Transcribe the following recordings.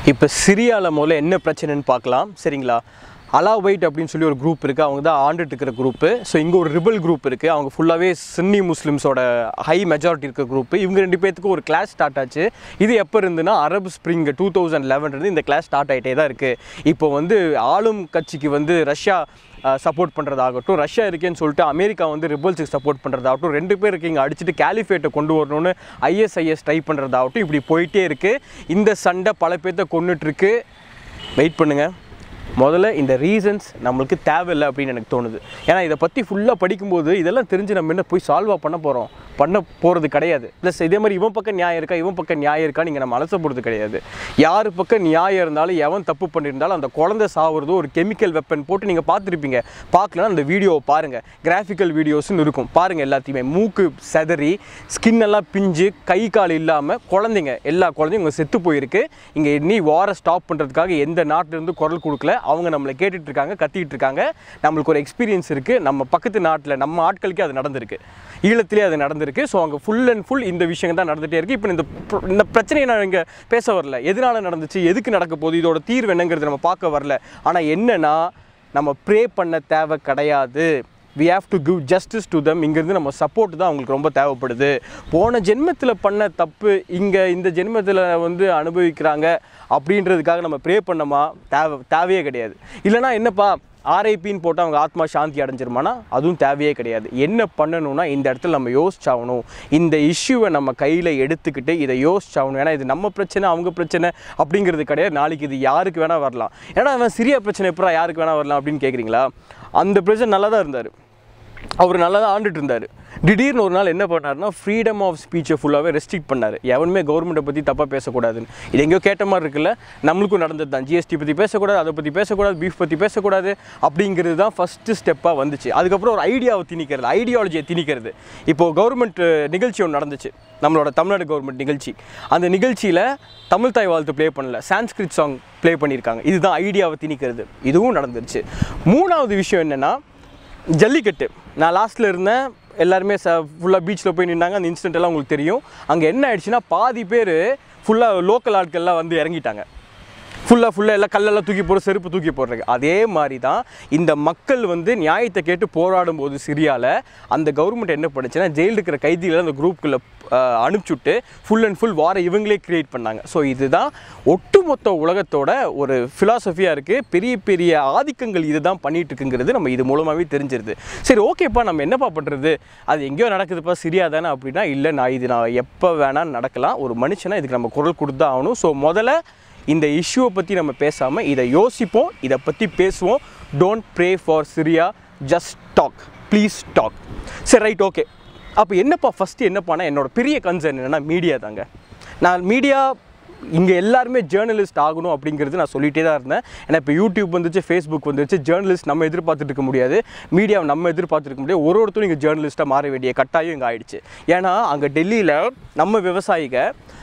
இப்போ சிரியாவில் முதல்ல என்ன பிரச்சனைன்னு பார்க்கலாம் சரிங்களா அலாவைட் அப்படின்னு சொல்லி ஒரு குரூப் இருக்குது அவங்க தான் ஆண்டுட்டு இருக்கிற குரூப்பு ஸோ இங்கே ஒரு ரிபல் குரூப் இருக்குது அவங்க ஃபுல்லாகவே சுன்னி முஸ்லிம்ஸோட ஹை மெஜாரிட்டி இருக்கிற குரூப் இவங்க ரெண்டு பேத்துக்கு ஒரு கிளாஸ் ஸ்டார்ட் ஆச்சு இது எப்போ இருந்துன்னா அரபு ஸ்ப்ரிங் டூ தௌசண்ட் லெவன்லேருந்து இந்த கிளாஸ் ஸ்டார்ட் ஆகிட்டே தான் இருக்குது இப்போ வந்து ஆளும் கட்சிக்கு வந்து ரஷ்யா சப்போர்ட் பண்ணுறதாகட்டும் ரஷ்யா இருக்கேன்னு சொல்லிட்டு அமெரிக்கா வந்து ரிபல்ஸுக்கு சப்போர்ட் பண்ணுறதாகட்டும் ரெண்டு பேருக்கு இங்கே அடிச்சுட்டு கேலிஃபேட்டை கொண்டு வரணும்னு ஐஎஸ்ஐஎஸ் ட்ரை பண்ணுறதாகட்டும் இப்படி போயிட்டே இருக்குது இந்த சண்டை பல பேர்த்த கொண்டுட்ருக்கு வெயிட் பண்ணுங்கள் முதல்ல இந்த ரீசன்ஸ் நம்மளுக்கு தேவையில்லை அப்படின்னு எனக்கு தோணுது ஏன்னா இதை பற்றி ஃபுல்லாக படிக்கும்போது இதெல்லாம் தெரிஞ்சு நம்ம என்ன போய் சால்வாக பண்ண போகிறோம் பண்ண போகிறது கிடையாது ப்ளஸ் இதே மாதிரி இவன் பக்கம் நியாயம் இருக்கா இவன் பக்கம் நியாயம் இருக்கா நீங்கள் நம்ம அலச போகிறது கிடையாது யார் பக்கம் நியாயம் இருந்தாலும் எவன் தப்பு பண்ணியிருந்தாலும் அந்த குழந்தை சாவுறது ஒரு கெமிக்கல் வெப்பன் போட்டு நீங்கள் பார்த்துருப்பீங்க பார்க்கலன்னா அந்த வீடியோவை பாருங்கள் கிராஃபிக்கல் வீடியோஸ்னு இருக்கும் பாருங்கள் எல்லாத்தையுமே மூக்கு செதறி ஸ்கின் எல்லாம் பிஞ்சு கை கால் இல்லாமல் குழந்தைங்க எல்லா குழந்தையும் இங்கே செத்து போயிருக்கு இங்கே நீ வாரை ஸ்டாப் பண்ணுறதுக்காக எந்த நாட்டிலேருந்து குரல் கொடுக்கல அவங்க நம்மளை கேட்டுட்டு இருக்காங்க கத்திக்கிட்டு இருக்காங்க நம்மளுக்கு ஒரு எக்ஸ்பீரியன்ஸ் இருக்குது நம்ம பக்கத்து நாட்டில் நம்ம ஆட்களுக்கே அது நடந்திருக்கு ஈழத்திலே அது நடந்திருக்கு ஸோ அங்கே ஃபுல் அண்ட் ஃபுல் இந்த விஷயம் தான் நடந்துகிட்டே இருக்குது இப்போ இந்த pr- இந்த பிரச்சனையை நான் இங்கே பேச வரல எதனால நடந்துச்சு எதுக்கு நடக்க போகுது இதோட தீர்வு என்னங்கிறது நம்ம பார்க்க வரல ஆனால் என்னன்னா நம்ம ப்ரே பண்ண தேவை கிடையாது we have to give justice to them இங்கேருந்து நம்ம சப்போர்ட் தான் அவங்களுக்கு ரொம்ப தேவைப்படுது போன ஜென்மத்தில் பண்ண தப்பு இங்கே இந்த ஜென்மத்தில் வந்து அனுபவிக்கிறாங்க அப்படின்றதுக்காக நம்ம ப்ரே பண்ணோமா தேவை தேவையே கிடையாது இல்லைனா என்னப்பா ஆர்ஐபின்னு போட்டு அவங்க ஆத்மா சாந்தி அடைஞ்சிருமானா அதுவும் தேவையே கிடையாது என்ன பண்ணணும்னா இந்த இடத்துல நம்ம யோசிச்சாகணும் இந்த இஷ்யூவை நம்ம கையில் எடுத்துக்கிட்டு இதை யோசிச்சாகணும் ஏன்னா இது நம்ம பிரச்சனை அவங்க பிரச்சனை அப்படிங்கிறது கிடையாது நாளைக்கு இது யாருக்கு வேணால் வரலாம் ஏன்னா அவன் சிறிய பிரச்சனை எப்போ யாருக்கு வேணால் வரலாம் அப்படின்னு கேட்குறீங்களா அந்த பிரச்சனை நல்லா தான் இருந்தார் அவர் நல்லா தான் ஆண்டுட்டு இருந்தார் திடீர்னு ஒரு நாள் என்ன பண்ணாருன்னா ஃப்ரீடம் ஆஃப் ஸ்பீச்சை ஃபுல்லாகவே ரெஸ்ட்ரிக்ட் பண்ணார் எவனுமே கவர்மெண்ட்டை பற்றி தப்பாக பேசக்கூடாதுன்னு இது எங்கேயோ கேட்ட மாதிரி இருக்குல்ல நம்மளுக்கும் நடந்தது தான் ஜிஎஸ்டி பற்றி பேசக்கூடாது அதை பற்றி பேசக்கூடாது பீஃப் பற்றி பேசக்கூடாது அப்படிங்கிறது தான் ஃபஸ்ட்டு ஸ்டெப்பாக வந்துச்சு அதுக்கப்புறம் ஒரு ஐடியாவை திணிக்கிறது ஐடியாலஜியை திணிக்கிறது இப்போது கவர்மெண்ட் நிகழ்ச்சி ஒன்று நடந்துச்சு நம்மளோட தமிழ்நாடு கவர்மெண்ட் நிகழ்ச்சி அந்த நிகழ்ச்சியில் தமிழ் தாய் வாழ்த்து ப்ளே பண்ணல சான்ஸ்கிரிட் சாங் ப்ளே பண்ணியிருக்காங்க இதுதான் ஐடியாவை திணிக்கிறது இதுவும் நடந்துருச்சு மூணாவது விஷயம் என்னென்னா ஜல்லிக்கட்டு நான் லாஸ்ட்டில் இருந்தேன் எல்லாருமே ச ஃபுல்லாக பீச்சில் போய் நின்னாங்க அந்த இன்சிடென்ட் எல்லாம் உங்களுக்கு தெரியும் அங்கே என்ன ஆயிடுச்சுன்னா பாதி பேர் ஃபுல்லாக லோக்கல் ஆட்கள்லாம் வந்து இறங்கிட்டாங்க ஃபுல்லாக ஃபுல்லாக எல்லாம் கல்லெல்லாம் தூக்கி போடுற செருப்பு தூக்கி போடுறது அதே மாதிரி தான் இந்த மக்கள் வந்து நியாயத்தை கேட்டு போராடும் போது சிரியாவில் அந்த கவர்மெண்ட் என்ன பண்ணுச்சுன்னா ஜெயிலில் இருக்கிற கைதிகளை அந்த குரூப்புக்குள்ளே அனுப்பிச்சுட்டு ஃபுல் அண்ட் ஃபுல் வார இவங்களே கிரியேட் பண்ணாங்க ஸோ இதுதான் ஒட்டுமொத்த உலகத்தோட ஒரு ஃபிலாசபியாக இருக்குது பெரிய பெரிய ஆதிக்கங்கள் இதுதான் பண்ணிட்டு இருக்குங்கிறது நம்ம இது மூலமாகவே தெரிஞ்சிருது சரி ஓகேப்பா நம்ம என்னப்பா பண்ணுறது அது எங்கேயோ நடக்குதுப்பா சிரியா தானே அப்படின்னா இல்லை நான் இது நான் எப்போ வேணால் நடக்கலாம் ஒரு மனுஷனா இதுக்கு நம்ம குரல் கொடுத்து தான் ஆகணும் ஸோ முதல்ல இந்த இஷ்யூவை பற்றி நம்ம பேசாமல் இதை யோசிப்போம் இதை பற்றி பேசுவோம் don't pray for Syria just talk please talk சரி ரைட் ஓகே அப்போ என்னப்பா ஃபஸ்ட்டு என்னப்பானா என்னோட பெரிய கன்சர்ன் என்னென்னா மீடியா தாங்க நான் மீடியா இங்கே எல்லாருமே ஜேர்னலிஸ்ட் ஆகணும் அப்படிங்கிறது நான் சொல்லிகிட்டே தான் இருந்தேன் ஏன்னா இப்போ யூடியூப் வந்துச்சு ஃபேஸ்புக் வந்துச்சு ஜேர்னலிஸ்ட் நம்ம எதிர்பார்த்துட்டு இருக்க முடியாது மீடியாவை நம்ம எதிர்பார்த்துட்டு இருக்க முடியாது ஒரு ஒருத்தரும் இங்கே ஜேர்னலிஸ்ட்டாக மாற வேண்டிய கட்டாயம் இங்கே ஆயிடுச்சு ஏன்னா அங்கே டெல்லியில் நம்ம விவசாயிக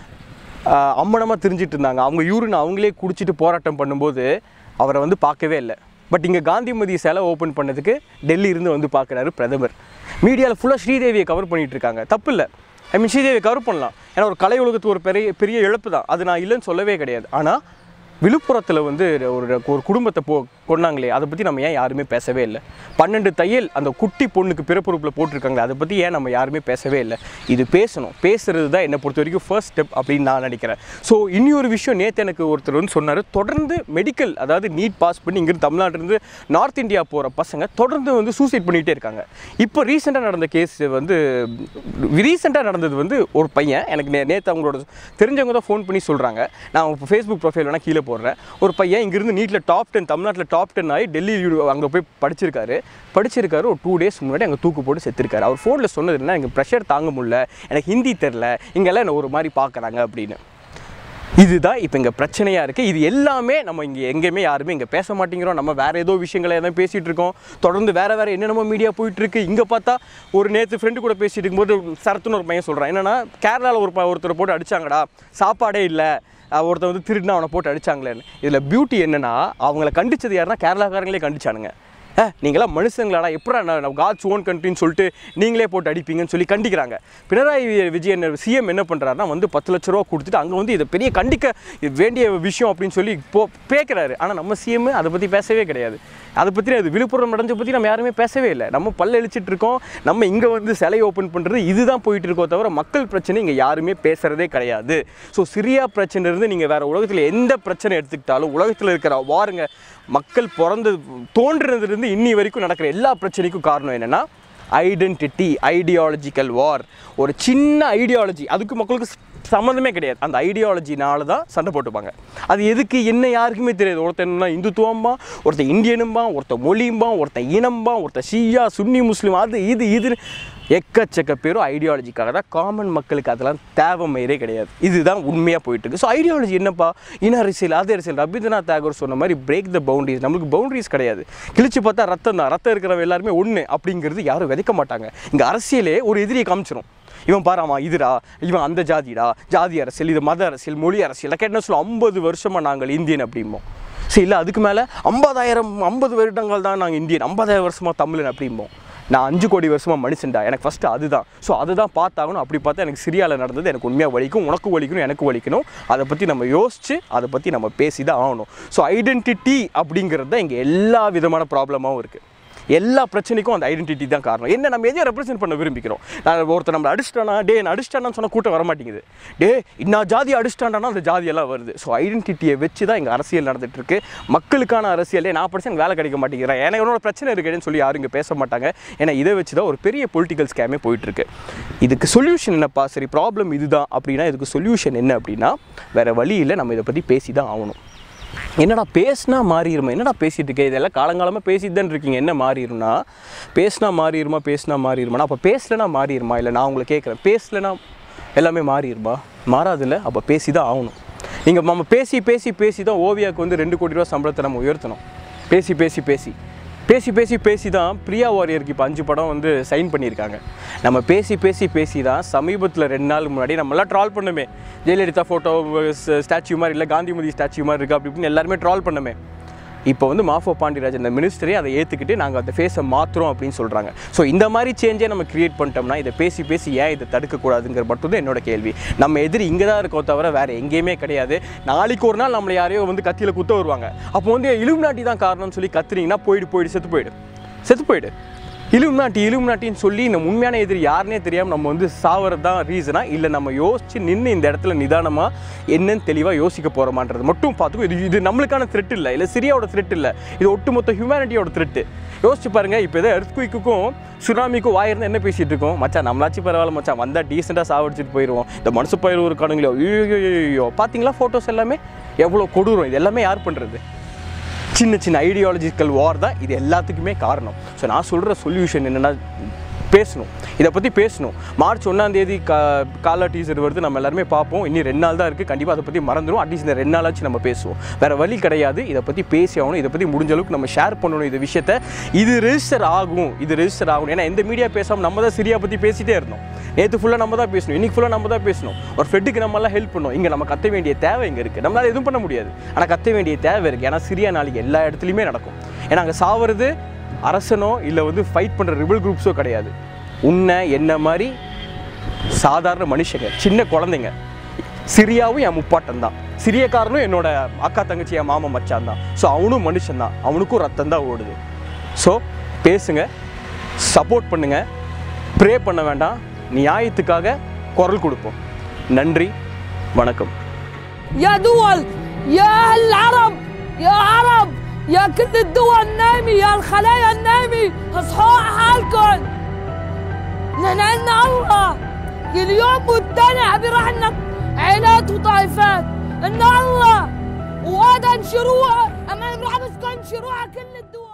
அம்மனமாக தெரிஞ்சிட்டு இருந்தாங்க அவங்க யூரின் அவங்களே குடிச்சிட்டு போராட்டம் பண்ணும்போது அவரை வந்து பார்க்கவே இல்லை பட் இங்கே காந்திமதி சிலை ஓப்பன் பண்ணதுக்கு டெல்லி இருந்து வந்து பார்க்குறாரு பிரதமர் மீடியாவில் ஃபுல்லாக ஸ்ரீதேவியை கவர் பண்ணிட்டு இருக்காங்க தப்பு இல்லை ஐ மீன் ஸ்ரீதேவியை கவர் பண்ணலாம் ஏன்னா ஒரு கலை உலகத்து ஒரு பெரிய பெரிய இழப்பு தான் அது நான் இல்லைன்னு சொல்லவே கிடையாது ஆனால் விழுப்புரத்தில் வந்து ஒரு ஒரு குடும்பத்தை போ கொண்டாங்களே அதை பற்றி நம்ம ஏன் யாருமே பேசவே இல்லை பன்னெண்டு தையல் அந்த குட்டி பொண்ணுக்கு பிறப்புறுப்பில் போட்டிருக்காங்களே அதை பற்றி ஏன் நம்ம யாருமே பேசவே இல்லை இது பேசணும் பேசுறது தான் என்னை பொறுத்த வரைக்கும் ஃபர்ஸ்ட் ஸ்டெப் அப்படின்னு நான் நினைக்கிறேன் ஸோ இனி ஒரு விஷயம் நேற்று எனக்கு ஒருத்தர் வந்து சொன்னார் தொடர்ந்து மெடிக்கல் அதாவது நீட் பாஸ் பண்ணி இங்கிருந்து தமிழ்நாட்டிலிருந்து நார்த் இந்தியா போகிற பசங்க தொடர்ந்து வந்து சூசைட் பண்ணிகிட்டே இருக்காங்க இப்போ ரீசெண்டாக நடந்த கேஸ் வந்து ரீசெண்டாக நடந்தது வந்து ஒரு பையன் எனக்கு நே நேற்று அவங்களோட தெரிஞ்சவங்க தான் ஃபோன் பண்ணி சொல்கிறாங்க நான் இப்போ ஃபேஸ்புக் ப்ரொஃபைல் வேணால் கீழே போடுறேன் ஒரு பையன் இங்கிருந்து நீட்டில் டாப் டென் தமிழ்நாட்டில் டாப் டென் ஆகி டெல்லி அங்கே போய் படிச்சிருக்காரு படிச்சிருக்காரு ஒரு டூ டேஸ் முன்னாடி அங்கே தூக்கு போட்டு செத்துருக்காரு அவர் ஃபோனில் சொன்னது என்ன எனக்கு ப்ரெஷர் தாங்க முடியல எனக்கு ஹிந்தி தெரில இங்கெல்லாம் என்ன ஒரு மாதிரி பார்க்குறாங்க அப்படின்னு இதுதான் இப்போ இங்கே பிரச்சனையாக இருக்குது இது எல்லாமே நம்ம இங்கே எங்கேயுமே யாருமே இங்கே பேச மாட்டேங்கிறோம் நம்ம வேறு ஏதோ விஷயங்களை எதாவது பேசிகிட்டு இருக்கோம் தொடர்ந்து வேறு வேறு என்னென்னமோ மீடியா போயிட்டுருக்கு இங்கே பார்த்தா ஒரு நேற்று ஃப்ரெண்டு கூட பேசிட்டு இருக்கும்போது சரத்துன்னு ஒரு பையன் சொல்கிறான் என்னன்னா கேரளாவில் ஒரு ப- ஒருத்தரை போட்டு அடிச்சாங்கடா சாப்பாடே இல்லை அஹ் ஒருத்தன் வந்து திருடினா அவனை போட்டு அடிச்சாங்களேன்னு இதில் பியூட்டி என்னன்னா அவங்கள கண்டிச்சது யாருன்னா கேரளாக்காரங்களே கண்டிச்சானுங்க ஏ நீங்களாம் மனுஷங்களாடா எப்படா நான் காட்ஸ் ஓன் கண்ட்ரின்னு சொல்லிட்டு நீங்களே போட்டு அடிப்பீங்கன்னு சொல்லி கண்டிக்கிறாங்க பினராயி வி- விஜயன் சிஎம் என்ன பண்ணுறாருன்னா வந்து பத்து லட்ச ரூபா கொடுத்துட்டு அங்கே வந்து இதை பெரிய கண்டிக்க வேண்டிய விஷயம் அப்படின்னு சொல்லி போ பேக்கிறாரு ஆனால் நம்ம சிஎம் அதை பற்றி பேசவே கிடையாது அதை பற்றி அது விழுப்புரம் நடந்த பற்றி நம்ம யாருமே பேசவே இல்லை நம்ம பல்ல இழிச்சிட்டு இருக்கோம் நம்ம இங்கே வந்து சிலை ஓப்பன் பண்ணுறது இதுதான் போயிட்டு இருக்கோ தவிர மக்கள் பிரச்சனை இங்கே யாருமே பேசுகிறதே கிடையாது ஸோ சிரியா பிரச்சனை இருந்து நீங்கள் வேறு உலகத்தில் எந்த பிரச்சனை எடுத்துக்கிட்டாலும் உலகத்தில் இருக்கிற வாருங்க மக்கள் பிறந்தது தோன்றுனதுலேருந்து இன்னி வரைக்கும் நடக்கிற எல்லா பிரச்சனைக்கும் காரணம் என்னென்னா ஐடென்டிட்டி ஐடியாலஜிக்கல் வார் ஒரு சின்ன ஐடியாலஜி அதுக்கு மக்களுக்கு சம்மந்தமே கிடையாது அந்த ஐடியாலஜினால தான் சண்டை போட்டுப்பாங்க அது எதுக்கு என்ன யாருக்குமே தெரியாது ஒருத்தன் இந்துத்துவம்பா ஒருத்தன் இந்தியனும்பா ஒருத்தன் மொழியும்பா ஒருத்தன் இனம்பா ஒருத்தன் ஷியா சுன்னி முஸ்லீம் அது இது இது எக்கச்சக்க பேரும் ஐடியாலஜிக்காக தான் காமன் மக்களுக்கு அதெல்லாம் தேவை மயிரே கிடையாது இதுதான் உண்மையாக போயிட்டு இருக்கு ஸோ ஐடியாலஜி என்னப்பா இன அரசியல் அது அரசியல் ரவீந்திரநாத் தாகூர் சொன்ன மாதிரி பிரேக் த பவுண்டரிஸ் நம்மளுக்கு பவுண்டரிஸ் கிடையாது கிழிச்சு பார்த்தா ரத்தம் தான் ரத்தம் இருக்கிறவங்க எல்லாருமே ஒன்று அப்படிங்கிறது யாரும் விதைக்க மாட்டாங்க இங்கே அரசியலே ஒரு எதிரியை காமிச்சிரும் இவன் பாராமா இதுடா இவன் அந்த ஜாதிடா ஜாதி அரசியல் இது மத அரசியல் மொழி அரசியல் கேட்ட சொல்லுவோம் ஐம்பது வருஷமாக நாங்கள் இந்தியன் அப்படிம்போம் சரி இல்லை அதுக்கு மேலே ஐம்பதாயிரம் ஐம்பது வருடங்கள் தான் நாங்கள் இந்தியன் ஐம்பதாயிரம் வருஷமாக தமிழன் அப்படிம்போம் நான் அஞ்சு கோடி வருஷமாக மனுஷன்டா எனக்கு ஃபஸ்ட்டு அதுதான் ஸோ அதுதான் பார்த்தாகணும் அப்படி பார்த்தா எனக்கு சிரியாவில் நடந்தது எனக்கு உண்மையாக வலிக்கும் உனக்கு வலிக்கணும் எனக்கு வலிக்கணும் அதை பற்றி நம்ம யோசித்து அதை பற்றி நம்ம பேசி தான் ஆகணும் ஸோ ஐடென்டிட்டி அப்படிங்கிறது தான் இங்கே எல்லா விதமான ப்ராப்ளமாகவும் இருக்குது எல்லா பிரச்சனைக்கும் அந்த ஐடென்டிட்டி தான் காரணம் என்ன நம்ம எதையும் ரெப்ரசென்ட் பண்ண விரும்பிக்கிறோம் நான் ஒருத்தர் நம்மளை அடிச்சிட்டானா டே நான் அடிச்சிட்டானான்னு சொன்ன கூட்டம் வர மாட்டேங்குது டே நான் ஜாதி அடிச்சிட்டானா அந்த ஜாதியெல்லாம் வருது ஸோ ஐடென்டிட்டியை வச்சு தான் இங்கே அரசியல் நடந்துட்டு இருக்கு மக்களுக்கான அரசியலே நான் படிச்சு எனக்கு வேலை கிடைக்க மாட்டேங்கிறேன் எனக்கு என்னோட பிரச்சனை இருக்குன்னு சொல்லி யாரும் இங்கே பேச மாட்டாங்க ஏன்னா இதை வச்சு தான் ஒரு பெரிய பொலிட்டிக்கல் ஸ்கேமே போயிட்டு இருக்கு இதுக்கு சொல்யூஷன் என்னப்பா சரி ப்ராப்ளம் இதுதான் அப்படின்னா இதுக்கு சொல்யூஷன் என்ன அப்படின்னா வேற வழி இல்லை நம்ம இதை பற்றி பேசி தான் ஆகணும் என்னடா பேசினா மாறிடுமா என்னடா பேசிட்டு இருக்க இதெல்லாம் காலங்காலமாக பேசிட்டு தான் இருக்கீங்க என்ன மாறிடும்னா பேசினா மாறிடுமா பேசினா மாறிடுமானா அப்போ பேசலைனா மாறிடுமா இல்லை நான் உங்களை கேட்குறேன் பேசலைனா எல்லாமே மாறிடுமா மாறாதில்ல அப்போ பேசி தான் ஆகணும் நீங்கள் நம்ம பேசி பேசி பேசி தான் ஓவியாவுக்கு வந்து ரெண்டு கோடி ரூபா சம்பளத்தை நம்ம உயர்த்தணும் பேசி பேசி பேசி பேசி பேசி பேசி தான் பிரியா வாரியருக்கு இப்போ அஞ்சு படம் வந்து சைன் பண்ணியிருக்காங்க நம்ம பேசி பேசி பேசி தான் சமீபத்தில் ரெண்டு நாள் முன்னாடி நம்மளாம் ட்ரால் பண்ணுமே ஜெயலலிதா ஃபோட்டோ ஸ்டாச்சு மாதிரி இல்லை காந்திமதி ஸ்டாச்சு மாதிரி இருக்குது அப்படி இப்படின்னு எல்லாருமே ட்ரால் பண்ணுமே இப்போ வந்து மாஃபோ பாண்டியராஜ் அந்த மினிஸ்டரே அதை ஏற்றுக்கிட்டு நாங்கள் அந்த ஃபேஸை மாற்றுறோம் அப்படின்னு சொல்கிறாங்க ஸோ இந்த மாதிரி சேஞ்சே நம்ம கிரியேட் பண்ணிட்டோம்னா இதை பேசி பேசி ஏன் இதை தடுக்கக்கூடாதுங்கிற மட்டும் தான் என்னோட கேள்வி நம்ம எதிரி இங்கே தான் இருக்கோ தவிர வேறு எங்கேயுமே கிடையாது நாளைக்கு ஒரு நாள் நம்மளை யாரையோ வந்து கத்தியில் குத்த வருவாங்க அப்போ வந்து இலுமினாட்டி தான் காரணம்னு சொல்லி கத்துனீங்கன்னா போயிடு போயிடு செத்து போயிடு செத்து போயிடு இலுமினாட்டி இலுமினாட்டின்னு சொல்லி நம்ம உண்மையான எதிரி யாருனே தெரியாமல் நம்ம வந்து சாவறது தான் ரீசனா இல்லை நம்ம யோசிச்சு நின்று இந்த இடத்துல நிதானமாக என்னன்னு தெளிவாக யோசிக்க போகிறோமான்றது மட்டும் பார்த்துக்கோ இது இது நம்மளுக்கான த்ரெட் இல்லை இல்லை சிரியாவோட த்ரெட் இல்லை இது ஒட்டுமொத்த ஹியூமனிட்டியோட த்ரெட்டு யோசிச்சு பாருங்க இப்போ எதோ எர்த்குவிக்கும் சுனாமிக்கும் வாயிருந்தா என்ன பேசிட்டு இருக்கோம் மச்சான் நம்மளாச்சும் பரவாயில்ல மச்சான் வந்தால் டீசெண்டாக சாவடிச்சிட்டு போயிடுவோம் இந்த மனசு பயிர் ஒரு கணுங்களோ ஐயோ பார்த்தீங்களா ஃபோட்டோஸ் எல்லாமே எவ்வளோ கொடூரம் இது எல்லாமே யார் பண்ணுறது சின்ன சின்ன ஐடியாலஜிக்கல் வார் தான் இது எல்லாத்துக்குமே காரணம் ஸோ நான் சொல்கிற சொல்யூஷன் என்னென்னா பேசணும் இதை பற்றி பேசணும் மார்ச் ஒன்றாந்தேதி கா காலா டீசர் வருது நம்ம எல்லாருமே பார்ப்போம் இன்னும் ரெண்டு நாள் தான் இருக்குது கண்டிப்பாக அதை பற்றி மறந்துடும் அட்லீஸ்ட் இந்த ரெண்டு நாளாச்சும் நம்ம பேசுவோம் வேறு வழி கிடையாது இதை பற்றி பேசி ஆகணும் இதை பற்றி முடிஞ்ச அளவுக்கு நம்ம ஷேர் பண்ணணும் இந்த விஷயத்த இது ரெஜிஸ்டர் ஆகும் இது ரெஜிஸ்டர் ஆகும் ஏன்னா எந்த மீடியா பேசாமல் நம்ம தான் சிரியா பற்றி பேசிட்டே இருந்தோம் நேற்று ஃபுல்லாக நம்ம தான் பேசணும் இன்னைக்கு ஃபுல்லாக நம்ம தான் பேசணும் ஒரு ஃப்ரெண்டுக்கு நம்மளாம் ஹெல்ப் பண்ணோம் இங்கே நம்ம கத்த வேண்டிய தேவை இங்கே இருக்குது நம்மளால் எதுவும் பண்ண முடியாது ஆனால் கத்த வேண்டிய தேவை இருக்குது ஏன்னா சிரியா நாளைக்கு எல்லா இடத்துலையுமே நடக்கும் ஏன்னா அங்கே சாவறது அரசனோ இல்லை வந்து ஃபைட் பண்ணுற ரிபல் குரூப்ஸோ கிடையாது உன்னை என்ன மாதிரி சாதாரண மனுஷங்க சின்ன குழந்தைங்க சிரியாவும் என் முப்பாட்டம் தான் சிரியக்காரனும் என்னோட அக்கா தங்கச்சி என் மாமா மச்சான் தான் ஸோ அவனும் மனுஷன் தான் அவனுக்கும் ரத்தம் தான் ஓடுது ஸோ பேசுங்க சப்போர்ட் பண்ணுங்க ப்ரே பண்ண வேண்டாம் நியாயத்துக்காக குரல் கொடுப்போம் நன்றி வணக்கம் يا دول يا أهل العرب يا عرب يا كل الدول النايمة يا الخلايا النايمة اصحوا على حالكم نحن عنا الله اليوم والتاني عم يروح لنا عائلات وطائفات ان الله وهذا انشروها اما نروح بس انشروها كل الدول